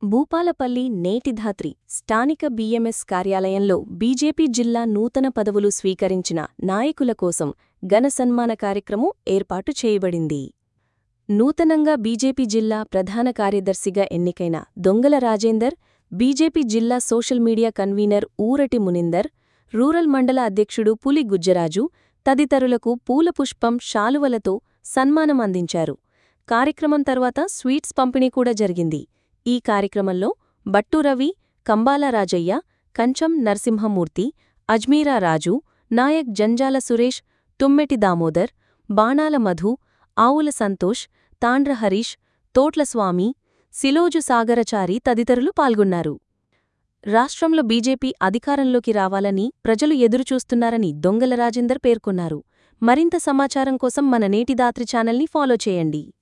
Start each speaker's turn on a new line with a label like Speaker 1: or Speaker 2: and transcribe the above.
Speaker 1: భూపాలపల్లి నేటిధాత్రి స్థానిక బీఎంఎస్ కార్యాలయంలో బీజేపీ జిల్లా నూతన పదవులు స్వీకరించిన నాయకుల కోసం ఘన సన్మాన కార్యక్రమం ఏర్పాటు చేయబడింది నూతనంగా బీజేపీ జిల్లా ప్రధాన కార్యదర్శిగా ఎన్నికైన దొంగల రాజేందర్ బీజేపీ జిల్లా social media convener Urati Muninder rural మండల అధ్యక్షుడు పులి గుజ్జరాజు తదితరులకు పూలపుష్పం శాలువలతో సన్మానం అందించారు కార్యక్రమం తర్వాత స్వీట్స్ పంపిణీ కూడా జరిగింది ఈ కార్యక్రమంలో బట్టు రవి కంబాల రాజయ్య కంచం నరసింహమూర్తి అజ్మీరా రాజు నాయక్ జంజాల సురేష్ తుమ్మెటి దామోదర్ బాణాల మధు ఆవుల సంతోష్ తాండ్ర హరీష్ తోట్ల స్వామి సిలోజు సాగరచారి తదితరులు పాల్గొన్నారు రాష్ట్రంలో బీజేపీ అధికారంలోకి రావాలని ప్రజలు ఎదురుచూస్తున్నారని దొంగల రాజేందర్ పేర్కొన్నారు మరింత సమాచారం కోసం మన నేటిదాత్రి ఛానల్ని ఫాలో చేయండి